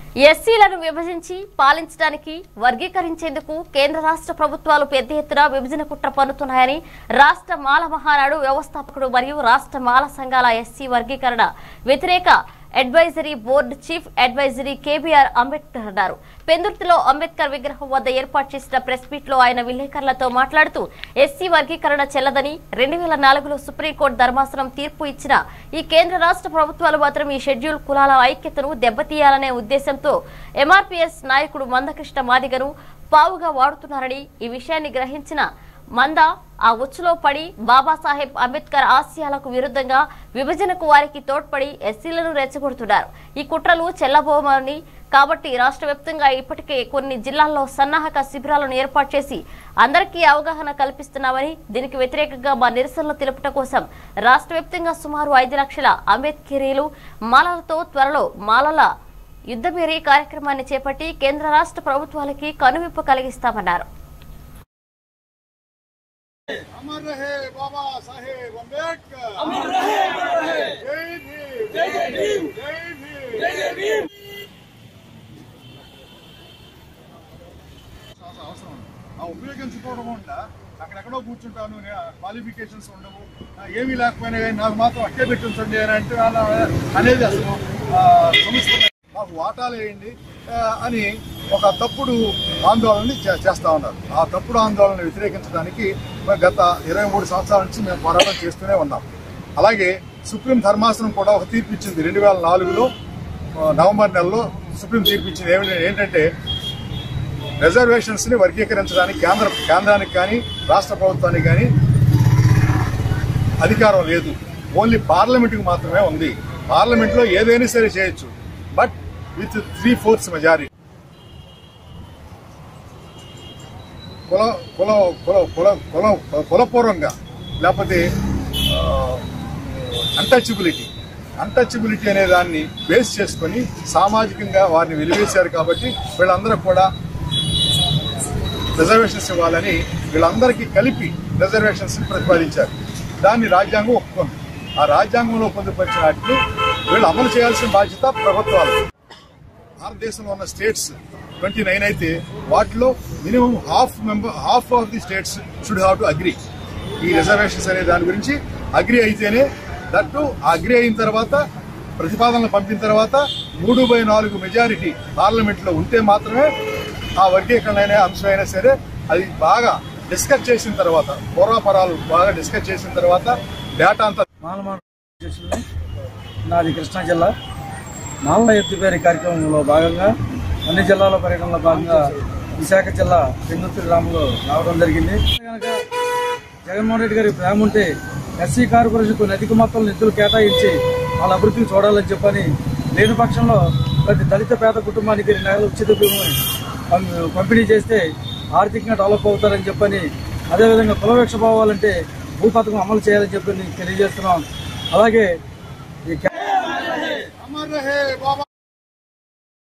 ఎస్సీలను విభజించి పాలించడానికి వర్గీకరించేందుకు కేంద్ర రాష్ట్ర ప్రభుత్వాలు పెద్ద ఎత్తున విభజన కుట్ర పన్నుతున్నాయని రాష్ట్ర మాల మహానాడు వ్యవస్థాపకుడు మరియు రాష్ట్ర మాల సంఘాల ఎస్సీ వర్గీకరణ వ్యతిరేక advisory board chief advisory KBR Ambedkar అన్నారు పెందుర్తిలో అంబేద్కర్ విగ్రహం వద్ద ఏర్పాటు చేసిన ప్రెస్ మీట్ లో ఆయన విలేకరులతో మాట్లాడుతూ ఎస్సీ వర్గీకరణ చెల్లదని రెండు వేల నాలుగులో సుప్రీంకోర్టు ధర్మాసనం తీర్పు ఇచ్చిన ఈ కేంద్ర రాష్ట్ర ప్రభుత్వాలు మాత్రం ఈ షెడ్యూల్ కులాల ఐక్యతను దెబ్బతీయాలనే ఉద్దేశంతో ఎంఆర్పీఎస్ నాయకుడు మందకృష్ణ మాదిగను పావుగా వాడుతున్నారని ఈ విషయాన్ని గ్రహించిన మంద ఆ ఉచ్చులో పడి బాబాసాహెబ్ అంబేద్కర్ ఆశయాలకు విరుద్ధంగా విభజనకు వారికి తోడ్పడి ఎస్సీలను రెచ్చగొడుతున్నారు ఈ కుట్రలు చెల్లబోమని కాబట్టి రాష్ట్ర వ్యాప్తంగా ఇప్పటికే కొన్ని జిల్లాల్లో సన్నాహక శిబిరాలను ఏర్పాటు చేసి అందరికీ అవగాహన కల్పిస్తున్నామని దీనికి వ్యతిరేకంగా మా నిరసనలు తెలుపట కోసం రాష్ట్ర వ్యాప్తంగా సుమారు ఐదు లక్షల అంబేద్కరీలు మాలలతో త్వరలో మాలల యుద్ధమేరీ కార్యక్రమాన్ని చేపట్టి కేంద్ర రాష్ట్ర ప్రభుత్వాలకి కనువిప్పు కలిగిస్తామన్నారు अमर रहे बाबा साहेब अम्बेडकर अमर रहे अमर रहे जय भीम जय भीम जय भीम जय भीम అవసరం ఆ ఉపయోగించుకోవడం వల్ల అక్కడెక్కడో కూర్చుంటాను క్వాలిఫికేషన్స్ ఉండవు ఆ, ఏమీ లేకపోయినా కానీ నాకు మాత్రం అట్టే పెట్టించండి అని అంటే వాళ్ళ అనేది అసలు ఆ, సంస్థ మాకు వాటాలు వేయండి ఆ, అని ఒక తప్పుడు ఆందోళనని చే- చేస్తా ఉన్నారు ఆ తప్పుడు ఆందోళన వ్యతిరేకించడానికి మరి గత ఇరవై మూడు సంవత్సరాల నుంచి మేము పోరాటం చేస్తూనే ఉన్నాం అలాగే సుప్రీం ధర్మాసనం కూడా ఒక తీర్పు ఇచ్చింది రెండు వేల నాలుగులో ఆ, నవంబర్ నెలలో సుప్రీం తీర్పు ఇచ్చింది ఏమిటి- ఏంటంటే రిజర్వేషన్స్ ని వర్గీకరించడానికి కేంద్ర కేంద్రానికి కానీ రాష్ట్ర ప్రభుత్వానికి కానీ అధికారం లేదు ఓన్లీ పార్లమెంట్కి మాత్రమే ఉంది పార్లమెంట్ లో ఏదైనా సరే చేయొచ్చు but with three fourths majority కుల కుల కుల కుల కుల కులపూర్వంగా లేకపోతే అన్టచబిలిటీ అన్టచబిలిటీ అనే దాన్ని బేస్ చేసుకొని సామాజికంగా వారిని వెలివేశారు కాబట్టి వీళ్ళందరూ కూడా రిజర్వేషన్స్ ఇవ్వాలని వీళ్ళందరికీ కలిపి రిజర్వేషన్స్ ప్రతిపాదించారు దాన్ని రాజ్యాంగం ఒప్పుకుంది ఆ రాజ్యాంగంలో పొందుపరిచిన వాటిని వీళ్ళు అమలు చేయాల్సిన బాధ్యత ప్రభుత్వాలు భారతదేశంలో ఉన్న స్టేట్స్ ట్వంటీ నైన్ అయితే వాటిలో minimum half member half of the states should have to agree ఈ రిజర్వేషన్స్ అనే దాని గురించి అగ్రి అయితేనే దట్టు అగ్రి అయిన తర్వాత ప్రతిపాదనలు పంపిన తర్వాత మూడు బై నాలుగు మెజారిటీ పార్లమెంట్ లో ఉంటే మాత్రమే ఆ వర్గీకరణ అనే అంశం అయినా సరే అది బాగా డిస్కస్ చేసిన తర్వాత పూర్వపరాలు బాగా డిస్కస్ చేసిన తర్వాత డేటా అంతా మాలమాడ అధ్యక్షుడిని నాది కృష్ణా జిల్లా మాలల ఎత్తుపేరి కార్యక్రమంలో భాగంగా అన్ని జిల్లాల పర్యటనలో భాగంగా విశాఖ జిల్లా పెందుర్తి గ్రామంలో రావడం జరిగింది కనుక జగన్మోహన్ రెడ్డి గారి ప్రేమ ఉంటే ఎస్సీ కార్పొరేషన్కు అధిక మొత్తంలో నిధులు కేటాయించి వాళ్ళ అభివృద్ధిని చూడాలని చెప్పని లేని పక్షంలో ప్రతి దళిత పేద కుటుంబానికి రెండు నెలల ఉచిత భూమి పం- పంపిణీ చేస్తే ఆర్థికంగా డెవలప్ అవుతారని చెప్పని అదేవిధంగా కులవృక్ష భావాలంటే భూ పథకం అమలు చేయాలని చెప్పి తెలియజేస్తున్నాం అలాగే ఈ అమర్ రహే బాబా